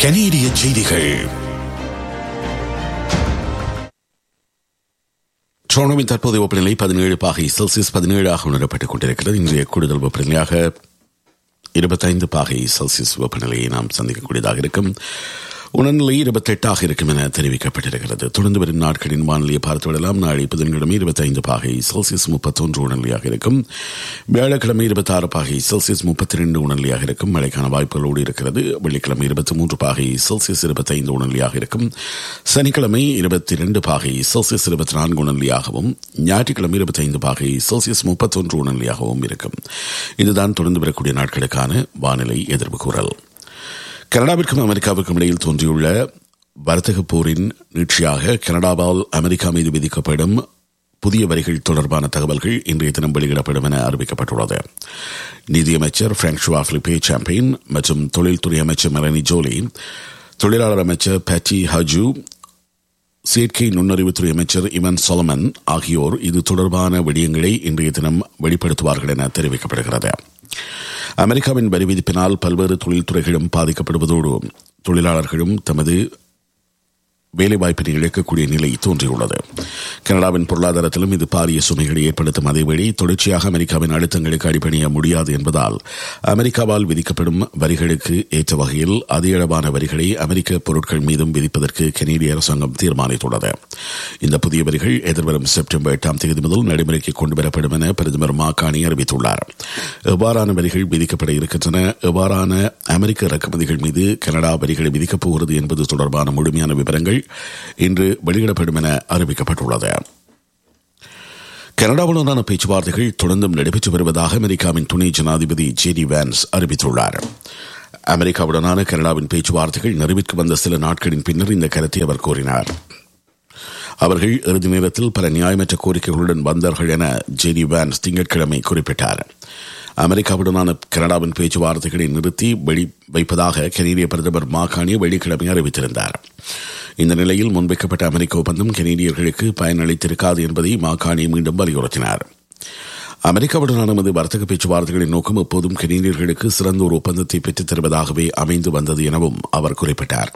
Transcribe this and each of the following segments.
கனேடிய செய்திகள் டொரண்டோவின் தற்போதைய வெப்பநிலை பதினேழு பாகை செல்சியஸ் பதினேழாக உணரப்பட்டுக் கொண்டிருக்கிறது இன்றைய கூடுதல் வெப்பநிலையாக இருபத்தைந்து பாகை செல்சியஸ் வெப்பநிலையை நாம் சந்திக்கக்கூடியதாக இருக்கும் உணர்நிலை இருபத்தெட்டாக இருக்கும் என தெரிவிக்கப்பட்டிருக்கிறது தொடர்ந்து வரும் நாட்களின் வானிலையை பார்த்துவிடலாம் நாளை புதன்கிழமை இருபத்தைந்து பாகை செல்சியஸ் முப்பத்தொன்று உணர்நிலையாக இருக்கும் வியாழக்கிழமை இருபத்தாறு பாகை செல்சியஸ் முப்பத்தி ரெண்டு உணர்நிலையாக இருக்கும் மழைக்கான வாய்ப்புகளோடு இருக்கிறது வெள்ளிக்கிழமை இருபத்தி மூன்று பாகை செல்சியஸ் இருபத்தைந்து உணர்நிலையாக இருக்கும் சனிக்கிழமை இருபத்தி ரெண்டு பாகை செல்சியஸ் இருபத்தி நான்கு உணர்நிலையாகவும் ஞாயிற்றுக்கிழமை இருபத்தைந்து பாகை செல்சியஸ் முப்பத்தொன்று உணர்நிலையாகவும் இருக்கும் இதுதான் தொடர்ந்து வரக்கூடிய நாட்களுக்கான வானிலை எதிர்ப்பு கூறல் கனடாவிற்கும் அமெரிக்காவிற்கும் இடையில் தோன்றியுள்ள வர்த்தக போரின் நீட்சியாக கனடாவால் அமெரிக்கா மீது விதிக்கப்படும் புதிய வரிகள் தொடர்பான தகவல்கள் இன்றைய தினம் வெளியிடப்படும் என அறிவிக்கப்பட்டுள்ளது நிதியமைச்சர் பிராங்க்ஷுவா பிலிப்பே சாம்பியன் மற்றும் தொழில்துறை அமைச்சர் மெலனி ஜோலி தொழிலாளர் அமைச்சர் பேட்டி ஹஜு செயற்கை நுண்ணறிவுத்துறை அமைச்சர் இவன் சொலமன் ஆகியோர் இது தொடர்பான விடயங்களை இன்றைய தினம் வெளிப்படுத்துவார்கள் என தெரிவிக்கப்படுகிறது அமெரிக்காவின் வரி விதிப்பினால் பல்வேறு தொழில்துறைகளும் பாதிக்கப்படுவதோடு தொழிலாளர்களும் தமது வேலைவாய்ப்பினை இழக்கக்கூடிய நிலை தோன்றியுள்ளது கனடாவின் பொருளாதாரத்திலும் இது பாரிய சுமைகளை ஏற்படுத்தும் அதேவேளை தொடர்ச்சியாக அமெரிக்காவின் அழுத்தங்களுக்கு அடிபணிய முடியாது என்பதால் அமெரிக்காவால் விதிக்கப்படும் வரிகளுக்கு ஏற்ற வகையில் அதிகளவான வரிகளை அமெரிக்க பொருட்கள் மீதும் விதிப்பதற்கு கனேடிய அரசாங்கம் தீர்மானித்துள்ளது இந்த புதிய வரிகள் எதிர்வரும் செப்டம்பர் எட்டாம் தேதி முதல் நடைமுறைக்கு கொண்டுவரப்படும் என பிரதமர் மாகாணி அறிவித்துள்ளார் எவ்வாறான வரிகள் விதிக்கப்பட இருக்கின்றன எவ்வாறான அமெரிக்க இறக்குமதிகள் மீது கனடா வரிகளை விதிக்கப் போகிறது என்பது தொடர்பான முழுமையான விவரங்கள் இன்று வெளியிடப்படும் என அறிவிக்கப்பட்டுள்ளது கனடாவுடனான பேச்சுவார்த்தைகள் தொடர்ந்தும் நடைபெற்று வருவதாக அமெரிக்காவின் துணை ஜனாதிபதி ஜேடி வேன்ஸ் அறிவித்துள்ளார் அமெரிக்காவுடனான கனடாவின் பேச்சுவார்த்தைகள் நிறைவிற்கு வந்த சில நாட்களின் பின்னர் இந்த கருத்தை அவர் கூறினார் அவர்கள் இறுதி நேரத்தில் பல நியாயமற்ற கோரிக்கைகளுடன் வந்தார்கள் என ஜேடி வேன்ஸ் திங்கட்கிழமை குறிப்பிட்டார் அமெரிக்காவுடனான கனடாவின் பேச்சுவார்த்தைகளை நிறுத்தி வெளி வைப்பதாக கனேடிய பிரதமர் மாகாணி வெள்ளிக்கிழமை அறிவித்திருந்தார் இந்த நிலையில் முன்வைக்கப்பட்ட அமெரிக்க ஒப்பந்தம் கனேடியர்களுக்கு பயனளித்திருக்காது என்பதை மாகாணி மீண்டும் வலியுறுத்தினார் அமெரிக்காவுடனான நமது வர்த்தக பேச்சுவார்த்தைகளின் நோக்கம் எப்போதும் கனேடியர்களுக்கு சிறந்த ஒரு ஒப்பந்தத்தை பெற்றுத் தருவதாகவே அமைந்து வந்தது எனவும் அவர் குறிப்பிட்டார்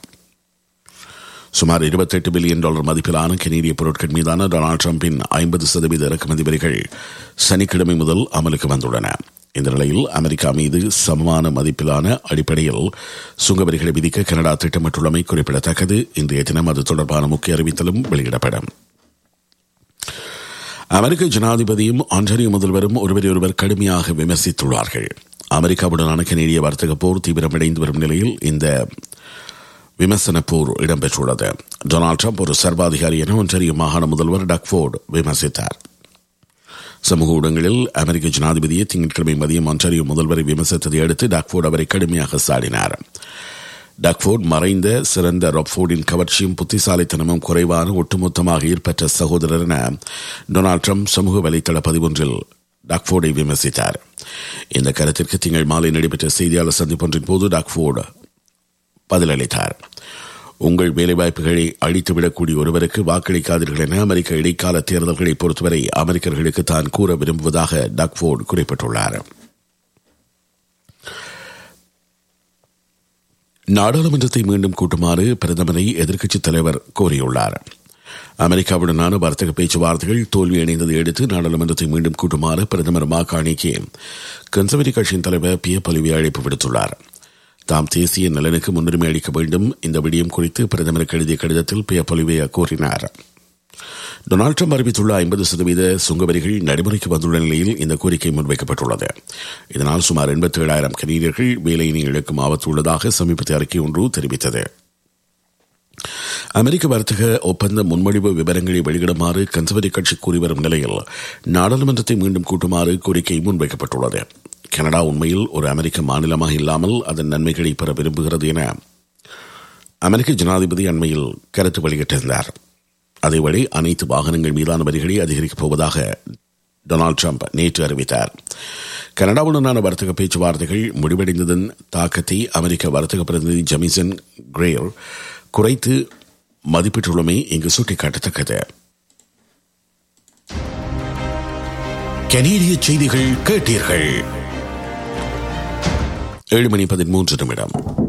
சுமார் இருபத்தெட்டு பில்லியன் டாலர் மதிப்பிலான கனேடிய பொருட்கள் மீதான டொனால்டு டிரம்பின் ஐம்பது சதவீத இறக்குமதி வரிகள் சனிக்கிழமை முதல் அமலுக்கு வந்துள்ளன இந்த நிலையில் அமெரிக்கா மீது சமமான மதிப்பிலான அடிப்படையில் சுங்க வரிகளை விதிக்க கனடா திட்டமிட்டுள்ளமை குறிப்பிடத்தக்கது இன்றைய தினம் அது தொடர்பான முக்கிய அறிவித்தலும் வெளியிடப்படும் அமெரிக்க ஜனாதிபதியும் ஆன்டரியோ முதல்வரும் ஒருவரையொருவர் கடுமையாக விமர்சித்துள்ளார்கள் அமெரிக்காவுடனான கனேடிய வர்த்தக போர் தீவிரமடைந்து வரும் நிலையில் இந்த விமர்சன போர் இடம்பெற்றுள்ளது டொனால்டு ட்ரம்ப் ஒரு சர்வாதிகாரி என ஒன்றிய மாகாண முதல்வர் டக்ஃபோர்டு விமர்சித்தார் சமூக ஊடகங்களில் அமெரிக்க ஜனாதிபதியை திங்கட்கிழமை மதியம் ஒன்றிய முதல்வரை விமர்சித்ததை அடுத்து டக்ஃபோர்டு அவரை கடுமையாக சாடினார் டக்ஃபோர்ட் மறைந்த சிறந்த ராப்ஃபோர்டின் கவர்ச்சியும் புத்திசாலித்தனமும் குறைவான ஒட்டுமொத்தமாக ஈர்ப்பற்ற சகோதரர் என டொனால்டு ட்ரம்ப் சமூக வலைதள பதிவொன்றில் டக்ஃபோர்டை விமர்சித்தார் இந்த கருத்திற்கு திங்கள் மாலை நடைபெற்ற செய்தியாளர் சந்திப்பொன்றின் போது டக்ஃபோர்டு பதிலளித்தார் உங்கள் வேலைவாய்ப்புகளை அழித்துவிடக்கூடிய ஒருவருக்கு வாக்களிக்காதீர்கள் என அமெரிக்க இடைக்கால தேர்தல்களை பொறுத்தவரை அமெரிக்கர்களுக்கு தான் கூற விரும்புவதாக டக்ஃபோர்டு குறிப்பிட்டுள்ளார் நாடாளுமன்றத்தை மீண்டும் கூட்டுமாறு பிரதமரை எதிர்க்கட்சித் தலைவர் கோரியுள்ளார் அமெரிக்காவுடனான வர்த்தக பேச்சுவார்த்தைகள் தோல்வியடைந்ததை அடுத்து நாடாளுமன்றத்தை மீண்டும் கூட்டுமாறு பிரதமர் மாகாணிக்கு கன்சர்வேட்டிவ் கட்சியின் தலைவர் பி பொலிவி அழைப்பு விடுத்துள்ளார் தாம் தேசிய நலனுக்கு முன்னுரிமை அளிக்க வேண்டும் இந்த விடயம் குறித்து பிரதமருக்கு எழுதிய கடிதத்தில் பி பொலிவியா கூறினார் டொனால்டு ட்ரம்ப் அறிவித்துள்ள ஐம்பது சதவீத சுங்க வரிகள் நடைமுறைக்கு வந்துள்ள நிலையில் இந்த கோரிக்கை முன்வைக்கப்பட்டுள்ளது இதனால் சுமார் எண்பத்தி ஏழாயிரம் கனேடியர்கள் வேலையினை இழக்கும் ஆபத்து உள்ளதாக சமீபத்திய அறிக்கை ஒன்று தெரிவித்தது அமெரிக்க வர்த்தக ஒப்பந்த முன்மொழிவு விவரங்களை வெளியிடுமாறு கன்சர்வேட்டிவ் கட்சி கூறி வரும் நிலையில் நாடாளுமன்றத்தை மீண்டும் கூட்டுமாறு கோரிக்கை முன்வைக்கப்பட்டுள்ளது கனடா உண்மையில் ஒரு அமெரிக்க மாநிலமாக இல்லாமல் அதன் நன்மைகளை பெற விரும்புகிறது என அமெரிக்க ஜனாதிபதி அண்மையில் கருத்து வெளியிட்டிருந்தார் அதேவேளை அனைத்து வாகனங்கள் மீதான வரிகளை அதிகரிக்கப் போவதாக டொனால்டு ட்ரம்ப் நேற்று அறிவித்தார் கனடாவுடனான வர்த்தக பேச்சுவார்த்தைகள் முடிவடைந்ததன் தாக்கத்தை அமெரிக்க வர்த்தக பிரதிநிதி ஜமிசன் கிரேர் குறைத்து மதிப்பிட்டுள்ளமை இங்கு சுட்டிக்காட்டத்தக்கது கனேடிய செய்திகள் கேட்டீர்கள் ஏழு மணி பதிமூன்று நிமிடம்